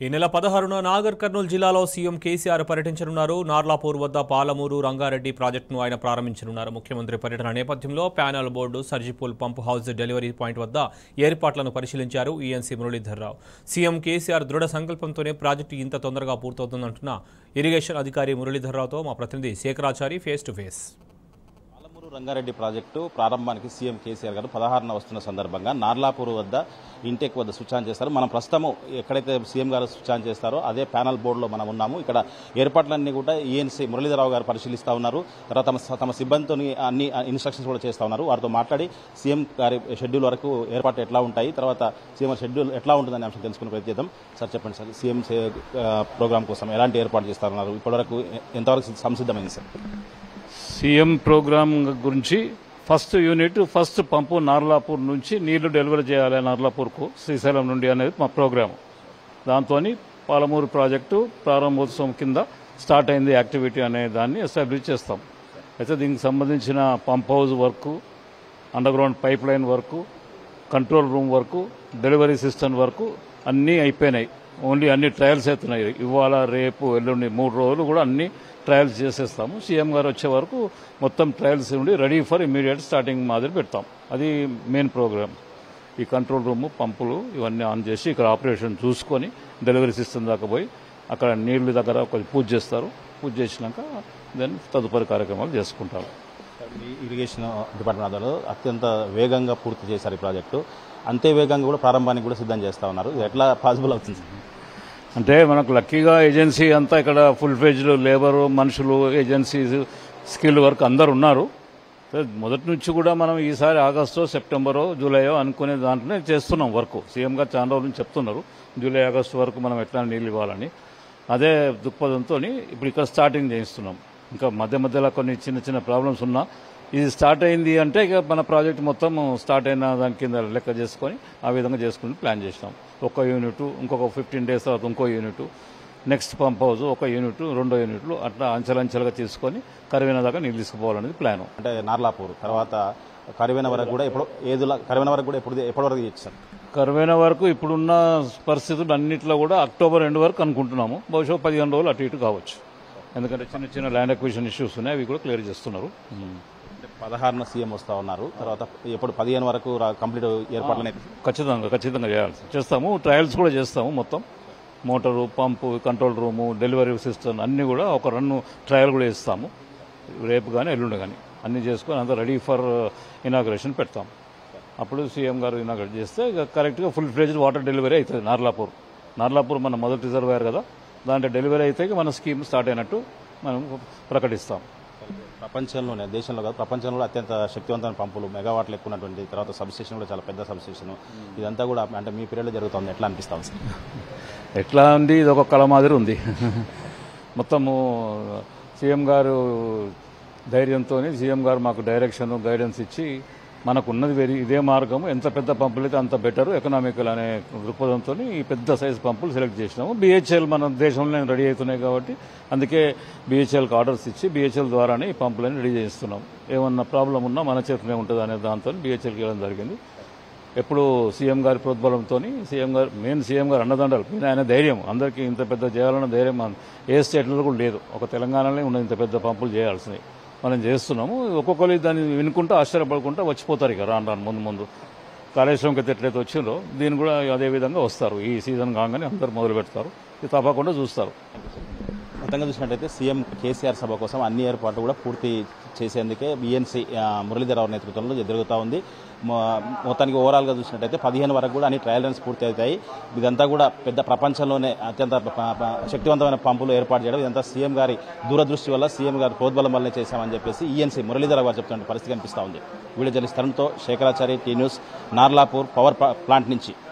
ఈ నెల పదహారున నాగర్ కర్నూలు జిల్లాలో సీఎం కేసీఆర్ పర్యటించనున్నారు నార్లాపూర్ వద్ద పాలమూరు రంగారెడ్డి ప్రాజెక్టును ఆయన ప్రారంభించనున్నారు ముఖ్యమంత్రి పర్యటన నేపథ్యంలో panel board surge pool pump house delivery point వద్ద ఏర్పాట్లను పరిశీలించారు ఈఎన్సీ మురళీధర్రావు సీఎం కేసీఆర్ దృఢ సంకల్పంతోనే ప్రాజెక్టు ఇంత తొందరగా పూర్తవుతుందంటున్న ఇరిగేషన్ అధికారి మురళీధర్రావుతో మా ప్రతినిధి Sekharachari face to face Palamuru Rangareddy project ప్రారంభానికి సీఎం కేసీఆర్ గారు పదహారున వస్తున్న సందర్భంగా నార్లాపూర్ వద్ద ఇంటెక్ వద్ద స్విచ్ ఆన్ చేస్తారు మనం ప్రస్తుతం ఎక్కడైతే సీఎం గారు స్విచ్ ఆన్ చేస్తారో అదే ప్యానల్ బోర్డులో మనం ఉన్నాము ఇక్కడ ఏర్పాట్లన్నీ కూడా ఈఎన్సీ మురళీధరరావు గారు పరిశీలిస్తా ఉన్నారు తర్వాత తమ తమ సిబ్బందితో అన్ని ఇన్స్ట్రక్షన్స్ కూడా చేస్తా ఉన్నారు వారితో మాట్లాడి సీఎం గారి షెడ్యూల్ వరకు ఏర్పాట్లు ఎట్లా ఉంటాయి తర్వాత సీఎం షెడ్యూల్ ఎట్లా ఉంటుందనే అంశం తెలుసుకునే ప్రయత్నం చేద్దాం సార్ చెప్పండి సార్ సీఎం ప్రోగ్రామ్ కోసం ఎలాంటి ఏర్పాటు చేస్తారన్నారు ఇప్పటివరకు ఎంతవరకు సంసిద్ధమైంది సార్ సీఎం ప్రోగ్రామ్ గురించి first unit first pump Narlapur నుంచి నీళ్లు డెలివరీ చేయాలి నార్లాపూర్కు శ్రీశైలం నుండి అనేది మా ప్రోగ్రామ్ దాంతో పాలమూరు ప్రాజెక్టు ప్రారంభోత్సవం కింద స్టార్ట్ అయింది యాక్టివిటీ అనే దాన్ని ఎస్టాబ్లిష్ చేస్తాం అయితే దీనికి సంబంధించిన pump house work underground pipeline work control room వరకు డెలివరీ సిస్టమ్ వరకు అన్నీ అయిపోయినాయి ఓన్లీ అన్ని ట్రయల్స్ అవుతున్నాయి ఇవాళ రేపు ఎల్లుండి మూడు రోజులు కూడా అన్ని ట్రయల్స్ చేసేస్తాము సీఎం గారు వచ్చే వరకు మొత్తం ట్రయల్స్ ఉండి రెడీ ఫర్ ఇమీడియట్ స్టార్టింగ్ మాదిరి పెడతాం అది మెయిన్ ప్రోగ్రామ్ ఈ కంట్రోల్ రూమ్ పంపులు ఇవన్నీ ఆన్ చేసి ఇక్కడ ఆపరేషన్ చూసుకొని డెలివరీ సిస్టమ్ దాకా పోయి అక్కడ నీళ్లు దగ్గర కొంచెం పూజ చేస్తారు పూజ చేసినాక దెన్ తదుపరి కార్యక్రమాలు చేసుకుంటారు ఈ ఇరిగేషన్ డిపార్ట్మెంట్ ఆధ్వర్యంలో అత్యంత వేగంగా పూర్తి చేశారు ఈ ప్రాజెక్టు అంతే వేగంగా కూడా ప్రారంభానికి కూడా సిద్ధం చేస్తా ఉన్నారు ఇది ఎట్లా పాసిబుల్ అవుతుంది సార్? అంటే మనకు లక్కీగా ఏజెన్సీ అంతా ఇక్కడ ఫుల్ ఫేజ్డ్ లేబర్ మనుషులు ఏజెన్సీస్ స్కిల్ వర్క్ అందరు ఉన్నారు మొదటి నుంచి కూడా మనం ఈసారి ఆగస్టో సెప్టెంబరో జూలైయో అనుకునే దాంట్లోనే చేస్తున్నాం వర్క్ సీఎం గారు చాలా రోజుల నుంచి చెప్తున్నారు జూలై ఆగస్టు వరకు మనం ఎట్లా నీళ్ళు ఇవ్వాలని అదే దృక్పథంతో ఇప్పుడు ఇక్కడ స్టార్టింగ్ చేయిస్తున్నాం ఇంకా మధ్య మధ్యలో కొన్ని చిన్న చిన్న ప్రాబ్లమ్స్ ఉన్నా ఇది స్టార్ట్ అయింది అంటే ఇక మన ప్రాజెక్ట్ మొత్తం స్టార్ట్ అయిన దాని కింద లెక్క చేసుకొని ఆ విధంగా చేసుకుని ప్లాన్ చేసినాం ఒక యూనిట్ ఇంకొక ఫిఫ్టీన్ డేస్ తర్వాత ఇంకో యూనిట్ నెక్స్ట్ పంప్ హౌస్ ఒక యూనిట్ రెండో యూనిట్లు అట్లా అంచెలంచెలుగా తీసుకొని కరివైన దాకా నీళ్ళు తీసుకుపోవాలనేది ప్లాన్ అంటే నార్లాపూర్ తర్వాత కరివైన వరకు కూడా ఎప్పుడు ఏదుల కరివైన వరకు కూడా ఎప్పుడు ఎప్పటి వరకు చేయొచ్చు సార్ కరువైన వరకు ఇప్పుడున్న పరిస్థితులు అన్నింటిలో కూడా అక్టోబర్ ఎండ్ వరకు అనుకుంటున్నాము బహుశా పదిహేను రోజులు అటు ఇటు కావచ్చు ఎందుకంటే చిన్న చిన్న ల్యాండ్ అక్విజిషన్ ఇష్యూస్ ఉన్నాయి అవి కూడా క్లియర్ చేస్తున్నారు ఉమ్. అంటే పదహారున సీఎం వస్తా ఉన్నారు తర్వాత ఎప్పుడు పదిహేను వరకు రా- కంప్లీట్ ఏర్పాట్లనే ఖచ్చితంగా ఖచ్చితంగా చేయాలి చేస్తాము ట్రయల్స్ కూడా చేస్తాము మొత్తం motor pump control room delivery system అన్నీ కూడా ఒక రన్ను ట్రయల్ కూడా ఇస్తాము రేపు కానీ ఎల్లుండి కానీ అన్నీ చేసుకొని అంతా రెడీ ఫర్ ఇనాగ్రేషన్ పెడతాం అప్పుడు సీఎం గారు ఇనాగ్రేట్ చేస్తే ఇక కరెక్ట్గా ఫుల్ ఫ్లెజ్డ్ వాటర్ డెలివరీ అవుతుంది నార్లాపూర్ నార్లాపూర్ మన మొదటి రిజర్వాయర్ కదా దాంట్లో డెలివరీ అయితే ఇక మన స్కీమ్ స్టార్ట్ అయినట్టు మనం ప్రకటిస్తాం ప్రపంచంలోనే దేశంలో కాదు ప్రపంచంలో అత్యంత శక్తివంతమైన పంపులు మెగావాట్లు ఎక్కువ ఉన్నటువంటి తర్వాత సబ్స్టేషన్ కూడా చాలా పెద్ద సబ్స్టేషన్ ఇదంతా కూడా అంటే మీ పీరియడ్లో జరుగుతుంది ఎట్లా అనిపిస్తుంది సార్ ఎట్లా ఉంది ఇది ఒక కళ మాదిరి ఉంది మొత్తము సీఎం గారు ధైర్యంతో సీఎం గారు మాకు డైరెక్షన్ గైడెన్స్ ఇచ్చి మనకు ఉన్నది వేరే ఇదే మార్గము ఎంత పెద్ద పంపులు అయితే అంత బెటర్ ఎకనామికల్ అనే దృక్పథంతో ఈ పెద్ద సైజ్ పంపులు సెలెక్ట్ చేసినాము బిహెచ్ఎల్ మన దేశంలో రెడీ అవుతున్నాయి కాబట్టి అందుకే బిహెచ్ఎల్కి ఆర్డర్స్ ఇచ్చి బిహెచ్ఎల్ ద్వారానే ఈ పంపులని రెడీ చేస్తున్నాం ఏమన్నా ప్రాబ్లం ఉన్నా మన చేతిలో ఉంటుంది అనే దాంతో బిహెచ్ఎల్కి వెళ్ళడం జరిగింది ఎప్పుడు సీఎం గారి ప్రోద్బలంతో సీఎం గారు మెయిన్ సీఎం గారు అన్నదండలు మెయిన్ ఆయన ధైర్యం అందరికీ ఇంత పెద్ద చేయాలన్న ధైర్యం మన- ఏ స్టేట్లో కూడా లేదు ఒక తెలంగాణలో ఉన్న ఇంత పెద్ద పంపులు చేయాల్సినవి మనం చేస్తున్నాము ఒక్కొక్కరు దాన్ని వినుకుంటూ ఆశ్చర్యపడుకుంటూ వచ్చిపోతారు ఇక రాను రాను ముందు ముందు కాళేశ్వరంకి అయితే ఎట్లయితే వచ్చిందో దీన్ని కూడా అదే విధంగా వస్తారు ఈ సీజన్ కాగానే అందరు మొదలు పెడతారు ఇది తప్పకుండా చూస్తారు మొత్తంగా చూసినట్టయితే సీఎం కేసీఆర్ సభ కోసం అన్ని ఏర్పాట్లు కూడా పూర్తి చేసేందుకే బీఎన్సీ మురళీధరరావు నేతృత్వంలో జరుగుతూ ఉంది మొ- మొత్తానికి ఓవరాల్గా చూసినట్టయితే పదిహేను వరకు కూడా అన్ని ట్రయల్ రన్స్ పూర్తి అవుతాయి ఇదంతా కూడా పెద్ద ప్రపంచంలోనే అత్యంత ప- ప- శక్తివంతమైన పంపులు ఏర్పాటు చేయడం ఇదంతా సీఎం గారి దూరదృష్టి వల్ల సీఎం గారి ప్రోద్బలం వల్లనే చేశామని చెప్పేసి ఈఎన్సీ మురళీధరరావు గారు చెప్తున్న పరిస్థితి కనిపిస్తూ ఉంది వీడియో జర్నలిస్ట్ తరుణ్తో Sekharachari T news Narlapur power plant నుంచి